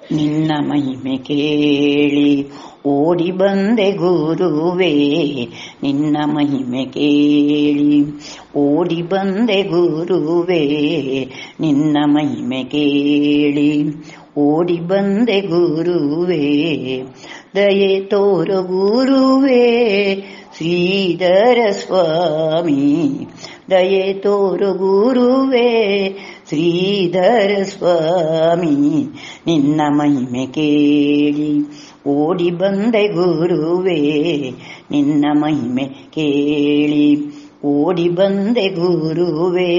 ನಿನ್ನ ಮಹಿಮೆ ಕೇಳಿ ಓಡಿ ಬಂದೆ ಗುರುವೇ ನಿನ್ನ ಮಹಿಮೆ ಕೇಳಿ ಓಡಿ ಬಂದೆ ಗುರುವೇ ನಿನ್ನ ಮಹಿಮೆ ಕೇಳಿ ಓಡಿ ಬಂದೆ ಗುರುವೇ ದಯೆ ತೋರ ಗುರುವೇ ಶ್ರೀಧರ ಸ್ವಾಮಿ ದಯೆ ತೋರ ಗುರುವೇ ಶ್ರೀಧರ ಸ್ವಾಮಿ ನಿನ್ನ ಮಹಿಮೆ ಕೇಳಿ ಓಡಿ ಬಂದೆ ಗುರುವೇ ನಿನ್ನ ಮಹಿಮೆ ಕೇಳಿ ಓಡಿ ಬಂದೆ ಗುರುವೇ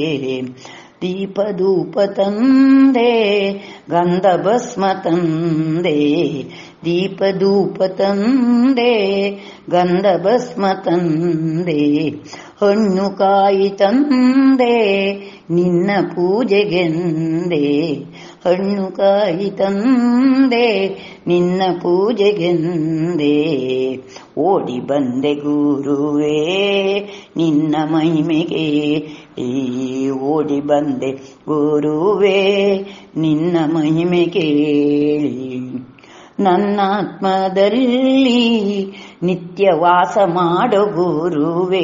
ದೀಪಧೂಪ ತಂದೆ ಗಂಧ ಭಸ್ಮ ತಂದೆ ದೀಪಧೂಪ ತಂದೆ ಗಂಧ ಭಸ್ಮ ತಂದೆ ಹಣ್ಣು ಕಾಯಿ ತಂದೆ ನಿನ್ನ ಪೂಜೆಗೆಂದೆ ಹಣ್ಣು ಕಾಯಿ ತಂದೆ ನಿನ್ನ ಪೂಜೆಗೆಂದೆ ಓಡಿ ಬಂದೆ ಗುರುವೇ ನಿನ್ನ ಮಹಿಮೆಗೆ ಈ ಓಡಿ ಬಂದೆ ಗುರುವೇ ನಿನ್ನ ಮಹಿಮೆ ಕೇಳಿ ನನ್ನಾತ್ಮದಲ್ಲಿ ನಿತ್ಯ ವಾಸ ಮಾಡೋ ಗುರುವೇ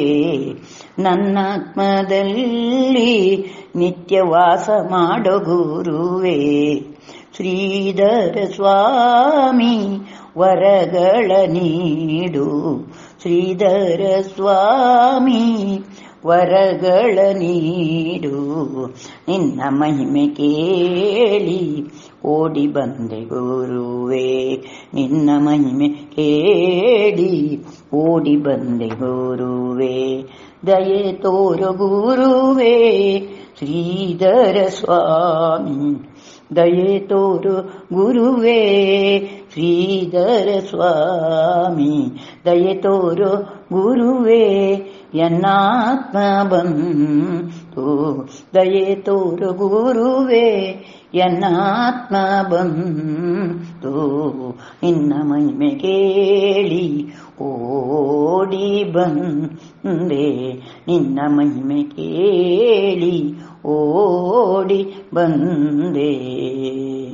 ನನ್ನಾತ್ಮದಲ್ಲಿ ನಿತ್ಯ ವಾಸ ಮಾಡೋ ಗುರುವೇ ಶ್ರೀಧರ ಸ್ವಾಮಿ ವರಗಳ ನೀಡು ಶ್ರೀಧರ ಸ್ವಾಮಿ ವರಗಳ ನೀಡು ನಿನ್ನ ಮಹಿಮೆ ಕೇಳಿ ಓಡಿ ಬಂದೆ ಗುರುವೇ ನಿನ್ನ ಮಹಿಮೆ ಕೇಳಿ ಓಡಿ ಬಂದೆ ಗುರುವೇ ದಯೆ ತೋರ ಗುರುವೇ ಶ್ರೀಧರ ಸ್ವಾಮಿ ದಯೆ ತೋರು ಗುರುವೇ ಶ್ರೀಧರ ಸ್ವಾಮಿ ದಯೆ ತೋರು ಗುರುವೇ ಎನ್ನಾತ್ಮ ಬಂತು ದಯೆ ತೋರು ಗುರುವೇ ಎನ್ನಾತ್ಮ ಬಂತು ನಿನ್ನ ಮಹಿಮೆ ಕೇಳಿ ಓಡಿ ಬಂದೆ ನಿನ್ನ ಮಹಿಮೆ ಕೇಳಿ ಓಡಿ ಬಂದೆ